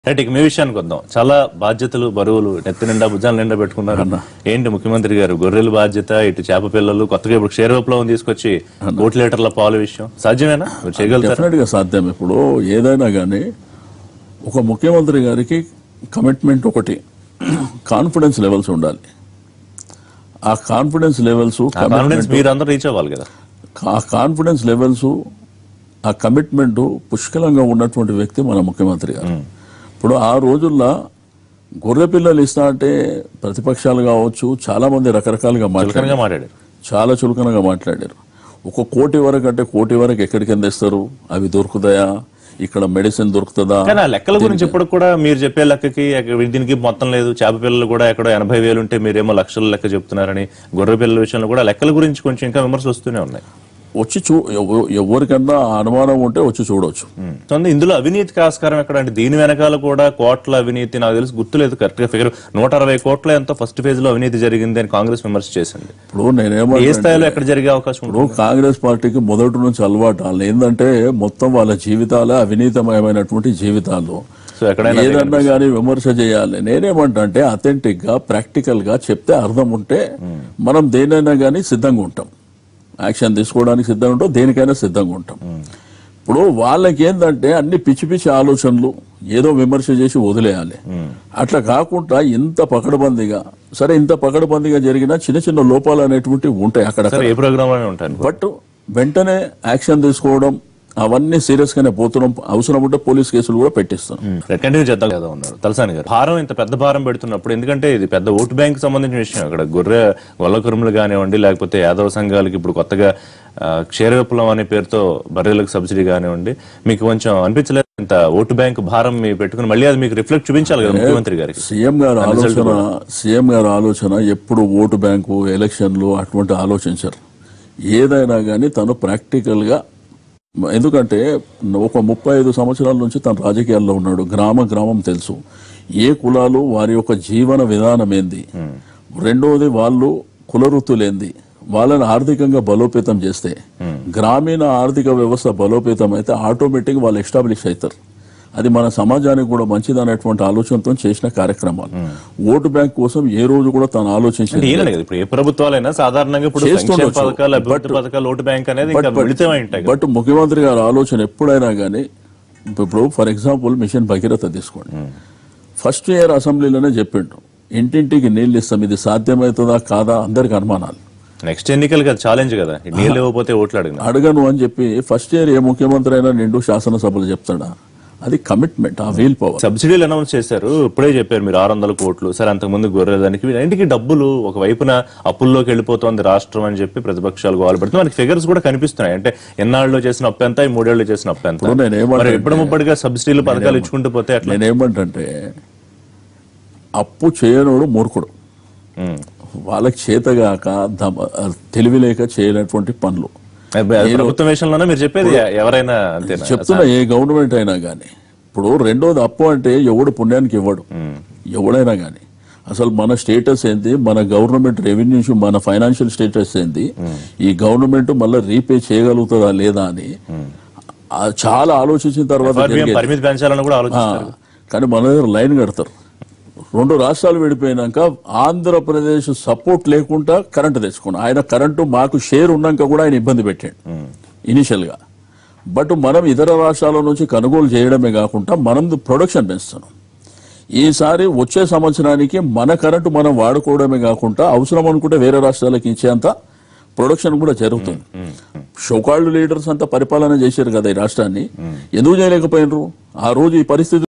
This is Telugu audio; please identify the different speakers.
Speaker 1: రైట్ ఇక మీ విషయానికి వద్దాం చాలా బాధ్యతలు బరువులు నెత్తి నిండా భుజాల నిండా పెట్టుకున్నారు ఏంటి ముఖ్యమంత్రి గారు గొర్రెల బాధ్యత ఇటు చేప పిల్లలు కొత్తగా ఇప్పుడు క్షీర విప్లవం తీసుకొచ్చి కోటి లీటర్ల పాలు విషయం సాధ్యమేనా మీరు చేయగలుగుతారా
Speaker 2: డెఫినెట్ గా సాధ్యం ఇప్పుడు ఏదైనా కానీ ఒక ముఖ్యమంత్రి గారికి కమిట్మెంట్ ఒకటి కాన్ఫిడెన్స్ లెవెల్స్ ఉండాలి ఆ కాన్ఫిడెన్స్ లెవెల్స్
Speaker 1: కాన్ఫిడెన్స్ మీరు అందరూ రీచ్ అవ్వాలి కదా
Speaker 2: ఆ కాన్ఫిడెన్స్ లెవెల్స్ ఆ కమిట్మెంట్ పుష్కలంగా ఉన్నటువంటి వ్యక్తి మన ముఖ్యమంత్రి గారు ఇప్పుడు ఆ రోజుల్లో గొర్రె పిల్లలు ఇస్తా అంటే ప్రతిపక్షాలు కావచ్చు చాలా మంది రకరకాలుగా మాట్లాడారు
Speaker 1: చులకనగా మాట్లాడారు
Speaker 2: చాలా చులకనగా మాట్లాడారు ఒక కోటి వరకు అంటే కోటి వరకు ఎక్కడికి తెస్తారు అవి దొరుకుతాయా ఇక్కడ మెడిసిన్ దొరుకుతుందా
Speaker 1: కానీ ఆ లెక్కల గురించి ఇప్పుడు కూడా మీరు చెప్పే లెక్కకి ఎక్క- దీనికి మొత్తం లేదు చేప పిల్లలు కూడా ఎక్కడో ఎనభై వేలు ఉంటే మీరేమో లక్షల లెక్క చెప్తున్నారని గొర్రె పిల్లల విషయంలో కూడా లెక్కల గురించి కొంచెం ఇంకా విమర్శలు వస్తూనే ఉన్నాయి
Speaker 2: వచ్చి చూ ఎవ- ఎవరికన్నా ఆ అనుమానం ఉంటే వచ్చి చూడవచ్చు
Speaker 1: సో అందులో ఇందులో అవినీతికి ఆస్కారం ఎక్కడ అంటే దీని వెనకాల కూడా కోట్ల అవినీతి నాకు తెలిసి గుర్తులేదు కరెక్ట్ గా ఫిగర్ నూట అరవై కోట్ల ఎంతో ఫస్ట్ ఫేజ్ లో అవినీతి జరిగింది అని కాంగ్రెస్ విమర్శ చేసింది
Speaker 2: ఇప్పుడు నేనేమో
Speaker 1: ఏ స్థాయిలో ఎక్కడ జరిగే అవకాశం ఉంటుంది
Speaker 2: ఇప్పుడు కాంగ్రెస్ పార్టీకి మొదటి నుంచి అలవాటు వాళ్ళు ఏంటంటే మొత్తం వాళ్ళ జీవితాలే అవినీతమయమైనటువంటి జీవితాలు
Speaker 1: సో ఎక్కడైనా
Speaker 2: ఏదన్నా కానీ విమర్శ చేయాలి నేనేమంటా అంటే అథెంటిక్ గా ప్రాక్టికల్ గా చెప్తే అర్థం ఉంటే మనం దేనైనా కానీ సిద్ధంగా ఉంటాం యాక్షన్ తీసుకోవడానికి సిద్ధంగా ఉంటాం దేనికైనా సిద్ధంగా ఉంటాం ఇప్పుడు వాళ్ళకి ఏంటంటే అన్ని పిచ్చి పిచ్చి ఆలోచనలు ఏదో విమర్శ చేసి వదిలేయాలి అట్లా కాకుండా ఇంత పకడ్బందీగా సరే ఇంత పకడ్బందీగా జరిగిన చిన్న చిన్న లోపాలు అనేటువంటివి ఉంటాయి అక్కడ
Speaker 1: సరే ఏ ప్రోగ్రామ్ లోనే ఉంటాను
Speaker 2: బట్ వెంటనే యాక్షన్ తీసుకోవడం అవన్నీ సీరియస్ గానే పోతున్నాం అవసరం ఉంటే పోలీస్ కేసులు కూడా పెట్టిస్తున్నాం
Speaker 1: కంటిన్యూ చేద్దాం కదా ఉన్నారు తలసాని గారు భారం ఇంత పెద్ద భారం పెడుతున్నప్పుడు ఎందుకంటే ఇది పెద్ద ఓటు బ్యాంక్ సంబంధించిన విషయం అక్కడ గొర్రె గొల్లకురుములు కానివ్వండి లేకపోతే యాదవ సంఘాలకి ఇప్పుడు కొత్తగా ఆ, క్షీర విప్లవం అనే పేరుతో బర్రెలకు సబ్సిడీ కానివ్వండి మీకు కొంచెం అనిపించలేదు ఇంత ఓటు బ్యాంక్ భారం మీ పెట్టుకుని మళ్ళీ అది మీకు రిఫ్లెక్ట్ చూపించాలి కదా ముఖ్యమంత్రి గారికి
Speaker 2: సీఎం గారు ఆలోచన సీఎం గారు ఆలోచన ఎప్పుడు ఓటు బ్యాంకు ఎలక్షన్లు అటువంటి ఆలోచించరు ఏదైనా కానీ తను ప్రాక్టికల్ గా ఎందుకంటే ఒక ముప్పై ఐదు సంవత్సరాల నుంచి తను రాజకీయాల్లో ఉన్నాడు గ్రామ గ్రామం తెలుసు ఏ కులాలు వారి యొక్క జీవన విధానం ఏంది రెండవది వాళ్ళు కులవృత్తులేంది వాళ్ళని ఆర్థికంగా బలోపేతం చేస్తే గ్రామీణ ఆర్థిక వ్యవస్థ బలోపేతం అయితే ఆటోమేటిక్ వాళ్ళు ఎస్టాబ్లిష్ అవుతారు అది మన సమాజానికి కూడా మంచిది అనేటువంటి ఆలోచనతో చేసిన కార్యక్రమాలు ఓటు బ్యాంక్ కోసం ఏ రోజు కూడా తను ఆలోచించింది
Speaker 1: ఈయన కదా ఇప్పుడు ఏ ప్రభుత్వాలైనా సాధారణంగా ఇప్పుడు సంక్షేమ
Speaker 2: చేస్తుండొచ్చు.
Speaker 1: పథకాలు అభివృద్ధి పథకాలు ఓటు బ్యాంక్ అనేది ఇంకా మిళితమై ఉంటాయి కదా.
Speaker 2: బట్ ముఖ్యమంత్రి గారి ఆలోచన ఎప్పుడైనా కానీ ఇప్పుడు ఫర్ ఎగ్జాంపుల్ మిషన్ భగీరథ తీసుకోండి ఫస్ట్ ఇయర్ అసెంబ్లీలోనే చెప్పిండు ఇంటింటికి నీళ్ళు ఇస్తాం ఇది సాధ్యమవుతుందా కాదా అందరికి అనుమానాలు
Speaker 1: నెక్స్ట్ ఎన్నికలకి అది ఛాలెంజ్ కదా ఈ నీళ్ళు ఇవ్వకపోతే ఓట్లు అడిగిన
Speaker 2: అడగను అని చెప్పి ఫస్ట్ ఇయర్ ఏ ముఖ్యమంత్రి అయినా నిండు శాసనసభలు చెప్తాడా అది కమిట్మెంట్ ఆ వీల్ పవర్
Speaker 1: సబ్సిడీలు అనౌన్స్ చేశారు ఇప్పుడే చెప్పారు మీరు ఆరు వందల కోట్లు సరే అంతకుముందు గొర్రెదానికి వీటన్నిటికీ డబ్బులు ఒక వైపున అప్పుల్లోకి వెళ్ళిపోతోంది రాష్ట్రం అని చెప్పి ప్రతిపక్షాలు గోవాలి పెడుతుంది మనకి ఫిగర్స్ కూడా కనిపిస్తున్నాయి అంటే ఎన్నాళ్ళలో చేసిన అప్పు ఎంత ఈ మూడేళ్ళు చేసిన అప్పు ఎంత
Speaker 2: ఇప్పుడు నేనేమంటా
Speaker 1: మరి ఎప్పుడు ముప్పటిగా సబ్సిడీలు పథకాలు ఇచ్చుకుంటూ పోతే అట్లా
Speaker 2: నేనేమంటే అప్పు చేయనోడు మూర్ఖుడు
Speaker 1: ఉమ్.
Speaker 2: వాళ్ళకి చేతగాక దమ- తెలివి లేక చేయనటువంటి పనులు
Speaker 1: అది- అది ప్రభుత్వం విషయంలోనే మీరు చెప్పేది ఎవరైనా అంతేనా
Speaker 2: చెప్తున్నా ఏ గవర్నమెంట్ అయినా కానీ ఇప్పుడు రెండోది అప్పు అంటే ఎవడు పుణ్యానికి ఇవ్వడు ఎవడైనా కానీ అసలు మన స్టేటస్ ఏంది మన గవర్నమెంట్ రెవెన్యూ మన ఫైనాన్షియల్ స్టేటస్ ఏంది ఈ గవర్నమెంట్ మళ్ళీ రీపే చేయగలుగుతుందా లేదా అని ఆ చాలా ఆలోచించిన తర్వాత
Speaker 1: FRBM
Speaker 2: జరిగేది.
Speaker 1: పరిమితి పెంచాలని కూడా ఆలోచిస్తారు
Speaker 2: ఆ, కానీ మన దగ్గర లైన్ కడతారు రెండు రాష్ట్రాలు విడిపోయినాక ఆంధ్రప్రదేశ్ సపోర్ట్ లేకుండా కరెంటు తెచ్చుకున్నాం ఆయన కరెంటు మాకు షేర్ ఉన్నాక కూడా ఆయన ఇబ్బంది పెట్టాడు ఇనిషియల్ గా బట్ మనం ఇతర రాష్ట్రాల నుంచి కొనుగోలు చేయడమే కాకుండా మనం ప్రొడక్షన్ పెంచుతున్నాం ఈసారి వచ్చే సంవత్సరానికి మన కరెంటు మనం వాడుకోవడమే కాకుండా అవసరం అనుకుంటే వేరే రాష్ట్రాలకు ఇచ్చేంత ప్రొడక్షన్ కూడా జరుగుతుంది షోకాళ్ళు లీడర్స్ అంతా పరిపాలన చేశారు కదా ఈ రాష్ట్రాన్ని ఎందుకు చేయలేకపోయినరు ఆ రోజు ఈ పరిస్థితి